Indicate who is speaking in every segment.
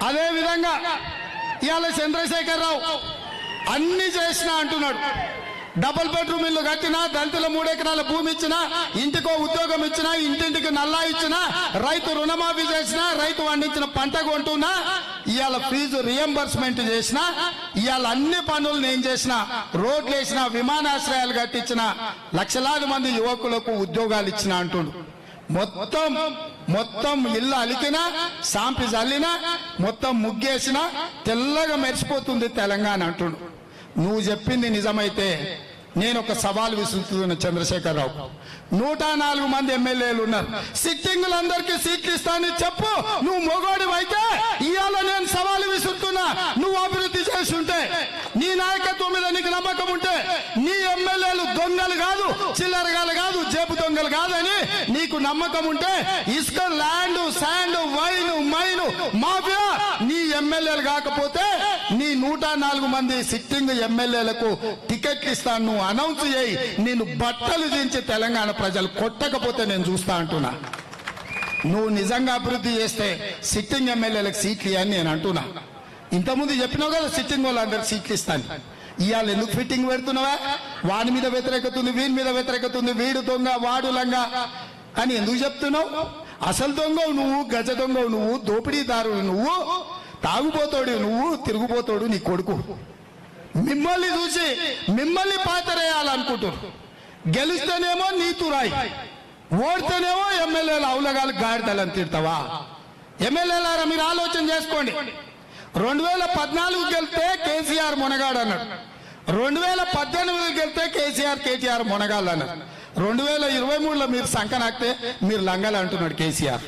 Speaker 1: అదే విధంగా ఇవాళ చంద్రశేఖరరావు అన్ని చేసిన అంటున్నాడు డబుల్ బెడ్రూమ్ ఇల్లు కట్టినా దళితుల మూడెకరాల భూమి ఇచ్చినా ఇంటికో ఉద్యోగం ఇచ్చినా ఇంటింటికి నల్లా ఇచ్చినా రైతు రుణమాఫీ చేసినా రైతు పండించిన పంట కొంటున్నా ఇవాళ ఫీజు రియంబర్స్మెంట్ చేసిన ఇవాళ అన్ని పనులు నేను చేసిన రోడ్లు వేసిన విమానాశ్రయాలు కట్టించిన లక్షలాది మంది యువకులకు ఉద్యోగాలు ఇచ్చిన అంటుండు మొత్తం మొత్తం ఇల్లు అలికినా సాంపి చల్లినా మొత్తం ముగ్గేసినా తెల్లగా మెరిసిపోతుంది తెలంగాణ అంటుండు నువ్వు చెప్పింది నిజమైతే నేను ఒక సవాల్ విసురుతున్న చంద్రశేఖరరావు నూట నాలుగు మంది ఎమ్మెల్యేలు ఉన్నారు సిట్టింగులందరికీ సీట్లు ఇస్తానని చెప్పు నువ్వు మొగోడి అయితే ఇవాళ నేను సవాలు విసురుతున్నా నువ్వు అభివృద్ధి చేసి ఉంటే నీ నాయకత్వం మీద నీకు నమ్మకం ఉంటే నీ ఎమ్మెల్యేలు దొంగలు కాదు చిల్లరగాలు కాదు జేబు దొంగలు కాదని నీకు నమ్మకం ఉంటే ఇసుక land sand wine mine mafia నీ ఎమ్మెల్యేలు కాకపోతే నీ నూట నాలుగు మంది సిట్టింగ్ ఎమ్మెల్యేలకు టికెట్లు ఇస్తాను నువ్వు అనౌన్స్ చేయి నేను బట్టలు దించి తెలంగాణ ప్రజలు కొట్టకపోతే నేను చూస్తా అంటున్నా నువ్వు నిజంగా అభివృద్ధి చేస్తే సిట్టింగ్ ఎమ్మెల్యేలకు సీట్లు ఇవ్వని నేను అంటున్నా ఇంతకుముందు చెప్పినావు కదా సిట్టింగ్ వాళ్ళందరికి సీట్లు ఇస్తాను ఇవాళ ఎందుకు ఫిట్టింగ్ పెడుతున్నావా వాడి మీద వ్యతిరేకత ఉంది వీని మీద వ్యతిరేకత ఉంది వీడు దొంగ వాడు లంగా అని ఎందుకు చెప్తున్నావు అసలు దొంగవు నువ్వు గజ దొంగవు నువ్వు దోపిడీదారుడు నువ్వు తాగుపోతాడు నువ్వు తిరుగుపోతాడు నీ కొడుకు మిమ్మల్ని చూసి మిమ్మల్ని పాతరేయాలనుకుంటారు గెలిస్తేనేమో నీతురాయి ఓడితేనేమో ఎమ్మెల్యేలు అవులగాలు గాడిదలని తిడతావా ఎమ్మెల్యేలారా మీరు ఆలోచన చేసుకోండి రెండు వేల పద్నాలుగు గెలితే కేసీఆర్ మునగాడు అన్నాడు రెండు వేల పద్దెనిమిది గెలితే కేసీఆర్ కేటీఆర్ మునగాళ్ళు అన్నాడు రెండు వేల ఇరవై మూడులో మీరు సంకనాక్తే మీరు లంగలు అంటున్నాడు కేసీఆర్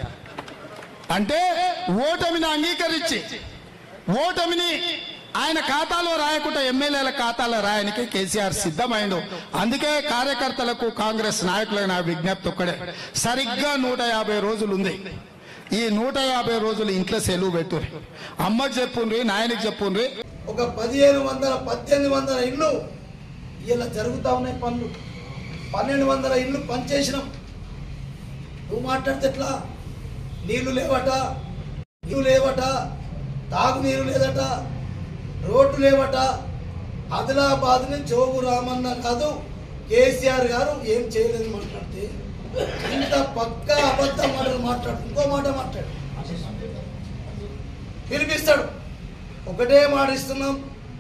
Speaker 1: అంటే ఓటమిని అంగీకరించి ఓటమిని ఆయన ఖాతాలో రాయకుండా ఎమ్మెల్యేల ఖాతాలో రాయడానికి కేసీఆర్ సిద్ధమైండు అందుకే కార్యకర్తలకు కాంగ్రెస్ నాయకులకు నా విజ్ఞప్తి ఒక్కడే సరిగ్గా నూట యాభై రోజులు ఉంది ఈ నూట యాభై రోజులు ఇంట్లో సెలవు పెట్టుర్రి అమ్మకి చెప్పుండ్రి నాయనకి చెప్పుండ్రి
Speaker 2: ఒక పదిహేను వందల పద్దెనిమిది వందల ఇళ్ళు ఇలా జరుగుతూ ఉన్నాయి పనులు పన్నెండు వందల ఇళ్ళు పనిచేసినాం నువ్వు మాట్లాడితే ఎట్లా నీళ్లు లేవట నీళ్ళు లేవట తాగునీరు లేదట రోడ్డు లేవట ఆదిలాబాద్ నుంచి జోగు రామన్న కాదు కేసీఆర్ గారు ఏం చేయలేదు మాట్లాడితే ఇంత పక్కా అబద్ధ మాటలు మాట్లాడు ఇంకో మాట మాట్లాడు పిలిపిస్తాడు ఒకటే మాట ఇస్తున్నాం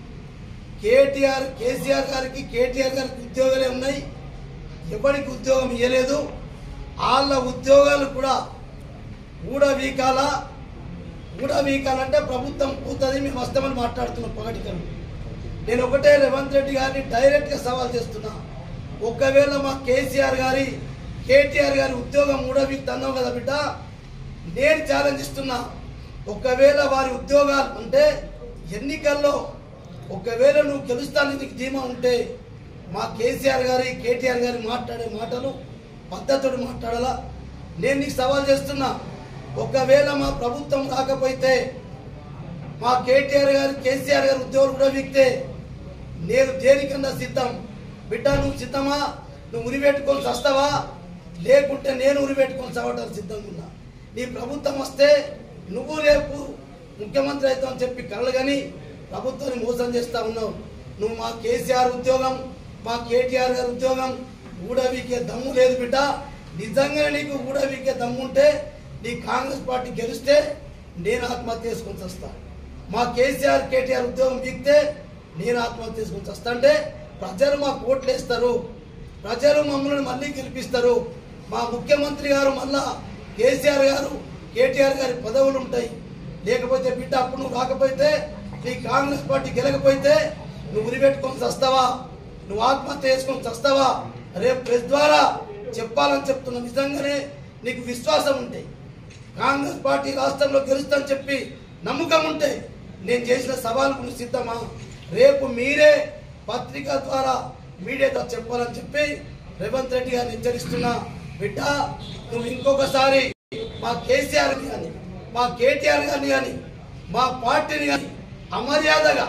Speaker 2: కేటీఆర్ కేసీఆర్ గారికి కేటీఆర్ గారికి ఉద్యోగాలే ఉన్నాయి ఎవరికి ఉద్యోగం ఇవ్వలేదు వాళ్ళ ఉద్యోగాలు కూడా ఊడవీకాల ఊడవీకాలంటే ప్రభుత్వం కూతుంది మేము వస్తామని మాట్లాడుతున్నాం పగటికలు నేను ఒకటే రేవంత్ రెడ్డి గారిని డైరెక్ట్గా సవాల్ చేస్తున్నా ఒకవేళ మా కేసీఆర్ గారి కేటీఆర్ గారి ఉద్యోగం ఊడవీక్ అన్నావు కదా బిడ్డ నేను ఛాలెంజ్ ఇస్తున్నా ఒకవేళ వారి ఉద్యోగాలు అంటే ఎన్నికల్లో ఒకవేళ నువ్వు గెలుస్తానని నీకు ధీమా ఉంటే మా కేసీఆర్ గారి కేటీఆర్ గారి మాట్లాడే మాటలు పద్ధతుడు మాట్లాడాలా నేను నీకు సవాల్ చేస్తున్నా ఒకవేళ మా ప్రభుత్వం రాకపోతే మా కేటీఆర్ గారు కేసీఆర్ గారు ఉద్యోగులు కూడా వీక్తే నేను దేనికన్నా సిద్ధం బిడ్డ నువ్వు సిద్ధమా నువ్వు ఉరిపెట్టుకొని చస్తావా లేకుంటే నేను ఉరిపెట్టుకొని చవటానికి సిద్ధంగా ఉన్నా నీ ప్రభుత్వం వస్తే నువ్వు రేపు ముఖ్యమంత్రి అవుతావు చెప్పి కలలు కానీ ప్రభుత్వాన్ని మోసం చేస్తా ఉన్నావు నువ్వు మా కేసీఆర్ ఉద్యోగం మా కేటీఆర్ గారి ఉద్యోగం ఊడవీకే దమ్ము లేదు బిడ్డ నిజంగా నీకు ఊడవీకే దమ్ము ఉంటే నీ కాంగ్రెస్ పార్టీ గెలిస్తే నేను ఆత్మహత్య చేసుకొని వస్తా మా కేసీఆర్ కేటీఆర్ ఉద్యోగం వీక్తే నేను ఆత్మహత్య చేసుకొని వస్తా అంటే ప్రజలు మా ఓట్లు వేస్తారు ప్రజలు మమ్మల్ని మళ్ళీ గెలిపిస్తారు మా ముఖ్యమంత్రి గారు మళ్ళా కేసీఆర్ గారు కేటీఆర్ గారి పదవులు ఉంటాయి లేకపోతే బిడ్డ అప్పుడు నువ్వు రాకపోతే నీ కాంగ్రెస్ పార్టీ గెలకపోతే నువ్వు ఉరిపెట్టుకొని చస్తావా నువ్వు ఆత్మహత్య చేసుకొని చస్తావా రేపు ప్రెస్ ద్వారా చెప్పాలని చెప్తున్నా నిజంగానే నీకు విశ్వాసం ఉంటే కాంగ్రెస్ పార్టీ రాష్ట్రంలో గెలుస్తాని చెప్పి నమ్మకం ఉంటే నేను చేసిన సవాలుకు నువ్వు సిద్ధమా రేపు మీరే పత్రిక ద్వారా మీడియా ద్వారా చెప్పాలని చెప్పి రేవంత్ రెడ్డి గారిని హెచ్చరిస్తున్నా బిడ్డ నువ్వు ఇంకొకసారి మా కేసీఆర్ కానీ మా కేటీఆర్ గారిని కానీ మా పార్టీని కానీ అమర్యాదగా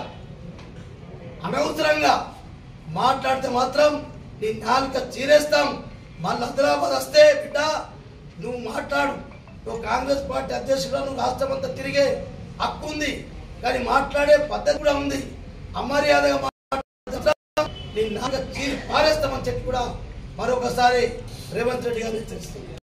Speaker 2: అనవసరంగా మాట్లాడితే మాత్రం నీ నాలుక చీరేస్తాం మళ్ళీ హైదరాబాద్ వస్తే బిడ్డ నువ్వు మాట్లాడు నువ్వు కాంగ్రెస్ పార్టీ అధ్యక్షుడు నువ్వు రాష్ట్రం అంతా తిరిగే హక్కు ఉంది కానీ మాట్లాడే పద్ధతి కూడా ఉంది అమర్యాదగా మాట్లాడుతున్నా నీ నాగ చీరి పారేస్తామని చెప్పి కూడా మరొకసారి రేవంత్ రెడ్డి గారిని హెచ్చరిస్తుంది